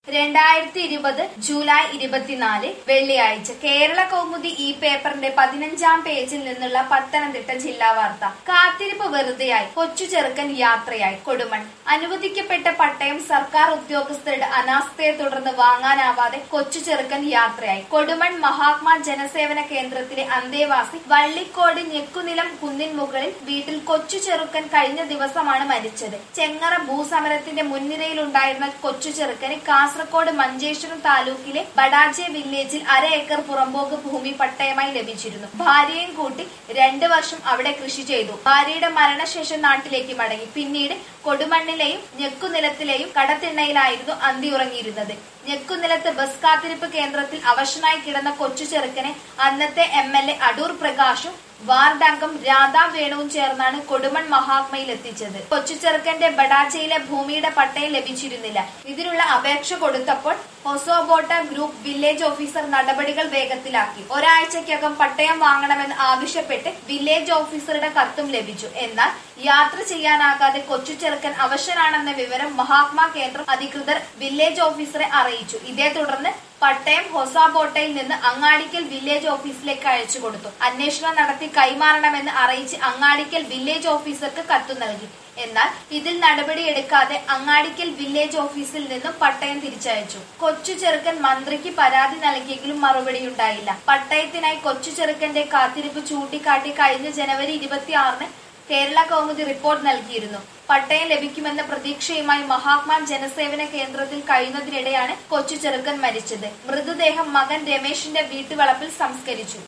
രണ്ടായിരത്തി ഇരുപത് ജൂലൈ ഇരുപത്തിനാല് വെള്ളിയാഴ്ച കേരള കൗമുദി ഈ പേപ്പറിന്റെ പതിനഞ്ചാം പേജിൽ നിന്നുള്ള പത്തനംതിട്ട ജില്ലാ വാർത്ത കാത്തിരിപ്പ് വെറുതെയായി കൊച്ചു ചെറുക്കൻ യാത്രയായി കൊടുമൺ അനുവദിക്കപ്പെട്ട പട്ടയം സർക്കാർ ഉദ്യോഗസ്ഥരുടെ അനാസ്ഥയെ തുടർന്ന് വാങ്ങാനാവാതെ കൊച്ചു ചെറുക്കൻ യാത്രയായി കൊടുമൺ മഹാത്മാ ജനസേവന കേന്ദ്രത്തിലെ അന്തേവാസി വള്ളിക്കോട് ഞെക്കുനിലം കുന്നിൻ മുകളിൽ വീട്ടിൽ കൊച്ചു ചെറുക്കൻ കഴിഞ്ഞ ദിവസമാണ് മരിച്ചത് ചെങ്ങറ ഭൂസമരത്തിന്റെ മുൻനിരയിലുണ്ടായിരുന്ന കൊച്ചു ചെറുക്കന് കാസർഗോഡ് മഞ്ചേശ്വരം താലൂക്കിലെ ബഡാജെ വില്ലേജിൽ അര ഏക്കർ പുറമ്പോക്ക് ഭൂമി പട്ടയമായി ലഭിച്ചിരുന്നു ഭാര്യയും കൂട്ടി രണ്ടു വർഷം അവിടെ കൃഷി ചെയ്തു ഭാര്യയുടെ മരണശേഷം നാട്ടിലേക്ക് മടങ്ങി പിന്നീട് കൊടുമണ്ണിലെയും ഞെക്കുനിലത്തിലെയും കടത്തിണ്ണയിലായിരുന്നു അന്തി ഉറങ്ങിയിരുന്നത് ഞെക്കുനിലത്ത് ബസ് കാത്തിരിപ്പ് കേന്ദ്രത്തിൽ അവശനായി കിടന്ന കൊച്ചു ചെറുക്കനെ അന്നത്തെ എം എൽ എ അടൂർ പ്രകാശും വാർഡ് അംഗം രാധാ വേണുവും ചേർന്നാണ് കൊടുമൺ മഹാത്മയിൽ എത്തിച്ചത് കൊച്ചു ചെറുക്കന്റെ ബഡാച്ചയിലെ ഭൂമിയുടെ പട്ടയം ലഭിച്ചിരുന്നില്ല ഇതിനുള്ള അപേക്ഷ കൊടുത്തപ്പോൾ ഹൊസോബോട്ട ഗ്രൂപ്പ് വില്ലേജ് ഓഫീസർ നടപടികൾ വേഗത്തിലാക്കി ഒരാഴ്ചയ്ക്കകം പട്ടയം വാങ്ങണമെന്ന് ആവശ്യപ്പെട്ട് വില്ലേജ് ഓഫീസറുടെ കത്തും ലഭിച്ചു എന്നാൽ യാത്ര ചെയ്യാനാകാതെ കൊച്ചു ചെറുക്കൻ അവശനാണെന്ന വിവരം മഹാത്മാ കേന്ദ്രം അധികൃതർ വില്ലേജ് ഓഫീസറെ അറിയിച്ചു ഇതേ തുടർന്ന് പട്ടയം ഹൊസാബോട്ടയിൽ നിന്ന് അങ്ങാടിക്കൽ വില്ലേജ് ഓഫീസിലേക്ക് അയച്ചു കൊടുത്തു അന്വേഷണം നടത്തി കൈമാറണമെന്ന് അറിയിച്ച് അങ്ങാടിക്കൽ വില്ലേജ് ഓഫീസർക്ക് കത്തു നൽകി എന്നാൽ ഇതിൽ നടപടിയെടുക്കാതെ അങ്ങാടിക്കൽ വില്ലേജ് ഓഫീസിൽ നിന്നും പട്ടയം തിരിച്ചയച്ചു കൊച്ചു ചെറുക്കൻ മന്ത്രിക്ക് പരാതി നൽകിയെങ്കിലും മറുപടിയുണ്ടായില്ല പട്ടയത്തിനായി കൊച്ചു ചെറുക്കന്റെ കാത്തിരിപ്പ് ചൂണ്ടിക്കാട്ടി കഴിഞ്ഞ ജനുവരി ഇരുപത്തിയാറിന് കേരള കൗമുദി റിപ്പോർട്ട് നൽകിയിരുന്നു പട്ടയം ലഭിക്കുമെന്ന പ്രതീക്ഷയുമായി മഹാത്മാ ജനസേവന കേന്ദ്രത്തിൽ കഴിയുന്നതിനിടെയാണ് കൊച്ചു ചെറുക്കൻ മരിച്ചത് മൃതദേഹം മകൻ രമേശിന്റെ വീട്ടുവളപ്പിൽ സംസ്കരിച്ചു